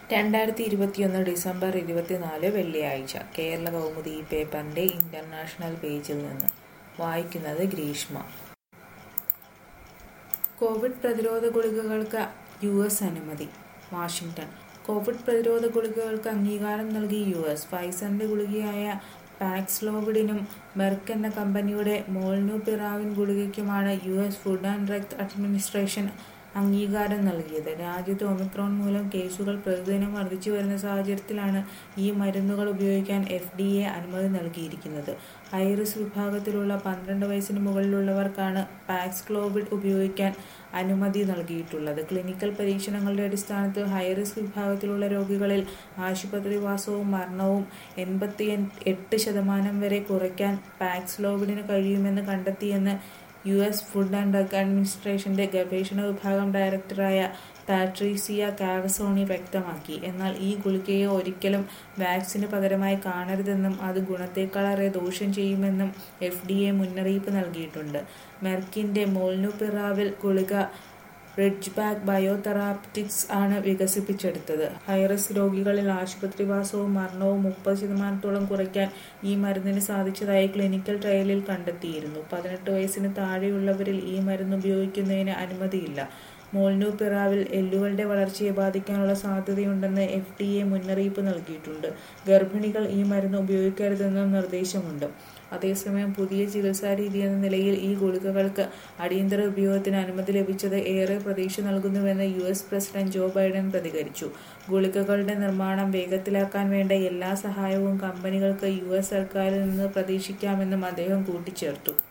രണ്ടായിരത്തി ഇരുപത്തിയൊന്ന് ഡിസംബർ ഇരുപത്തിനാല് വെള്ളിയാഴ്ച കേരള കൗമുദി ഈ പേപ്പറിന്റെ ഇന്റർനാഷണൽ പേജിൽ നിന്ന് വായിക്കുന്നത് ഗ്രീഷ്മ കോവിഡ് പ്രതിരോധ ഗുളികകൾക്ക് യു എസ് അനുമതി വാഷിംഗ്ടൺ കോവിഡ് പ്രതിരോധ ഗുളികകൾക്ക് അംഗീകാരം നൽകി യു എസ് ഫൈസറിന്റെ ഗുളികയായ പാക്സ്ലോവിഡിനും മെർക്ക് എന്ന കമ്പനിയുടെ മോൾനുപിറാവിൻ ഗുളികയ്ക്കുമാണ് U S food and drug administration അംഗീകാരം നൽകിയത് രാജ്യത്ത് ഒമിക്രോൺ മൂലം കേസുകൾ പ്രതിദിനം വർദ്ധിച്ചു വരുന്ന സാഹചര്യത്തിലാണ് ഈ മരുന്നുകൾ ഉപയോഗിക്കാൻ എഫ് ഡി എ അനുമതി നൽകിയിരിക്കുന്നത് ഹൈറിസ്ക് വിഭാഗത്തിലുള്ള പന്ത്രണ്ട് വയസ്സിന് മുകളിലുള്ളവർക്കാണ് പാക്സ്ക്ലോവിഡ് ഉപയോഗിക്കാൻ അനുമതി നൽകിയിട്ടുള്ളത് ക്ലിനിക്കൽ പരീക്ഷണങ്ങളുടെ അടിസ്ഥാനത്തിൽ ഹൈറിസ്ക് വിഭാഗത്തിലുള്ള രോഗികളിൽ ആശുപത്രിവാസവും മരണവും എൺപത്തി എട്ട് ശതമാനം വരെ കുറയ്ക്കാൻ പാക്സ്ലോവിഡിന് കഴിയുമെന്ന് കണ്ടെത്തിയെന്ന് U S food and drug അഡ്മിനിസ്ട്രേഷന്റെ ഗവേഷണ വിഭാഗം ഡയറക്ടറായ പാട്രീസിയ കാവസോണി വ്യക്തമാക്കി എന്നാൽ ഈ ഗുളികയെ ഒരിക്കലും വാക്സിന് പകരമായി കാണരുതെന്നും അത് ഗുണത്തേക്കാളേറെ ദോഷം ചെയ്യുമെന്നും എഫ് ഡി എ മുന്നറിയിപ്പ് നൽകിയിട്ടുണ്ട് മെർക്കിന്റെ മോൾനുപിറാവിൽ ഗുളിക റിഡ്ജ്ബാക്ക് ബയോതെറാപ്റ്റിക്സ് ആണ് വികസിപ്പിച്ചെടുത്തത് ഹൈറിസ്ക് രോഗികളിൽ ആശുപത്രിവാസവും മരണവും മുപ്പത് ശതമാനത്തോളം കുറയ്ക്കാൻ ഈ മരുന്നിന് സാധിച്ചതായി ക്ലിനിക്കൽ ട്രയലിൽ കണ്ടെത്തിയിരുന്നു പതിനെട്ട് വയസ്സിന് താഴെയുള്ളവരിൽ ഈ മരുന്ന് ഉപയോഗിക്കുന്നതിന് അനുമതിയില്ല മോൾനുപിറാവിൽ എല്ലുകളുടെ വളർച്ചയെ ബാധിക്കാനുള്ള സാധ്യതയുണ്ടെന്ന് എഫ് ഡി എ മുന്നറിയിപ്പ് നൽകിയിട്ടുണ്ട് ഗർഭിണികൾ ഈ മരുന്ന് ഉപയോഗിക്കരുതെന്നും നിർദ്ദേശമുണ്ട് അതേസമയം പുതിയ ചികിത്സാ രീതി എന്ന നിലയിൽ ഈ ഗുളികകൾക്ക് അടിയന്തര ഉപയോഗത്തിന് അനുമതി ലഭിച്ചത് ഏറെ പ്രതീക്ഷ നൽകുന്നുവെന്ന് U S president Joe Biden പ്രതികരിച്ചു ഗുളികകളുടെ നിർമ്മാണം വേഗത്തിലാക്കാൻ വേണ്ട എല്ലാ സഹായവും കമ്പനികൾക്ക് യു എസ് സർക്കാരിൽ നിന്ന് പ്രതീക്ഷിക്കാമെന്നും അദ്ദേഹം കൂട്ടിച്ചേർത്തു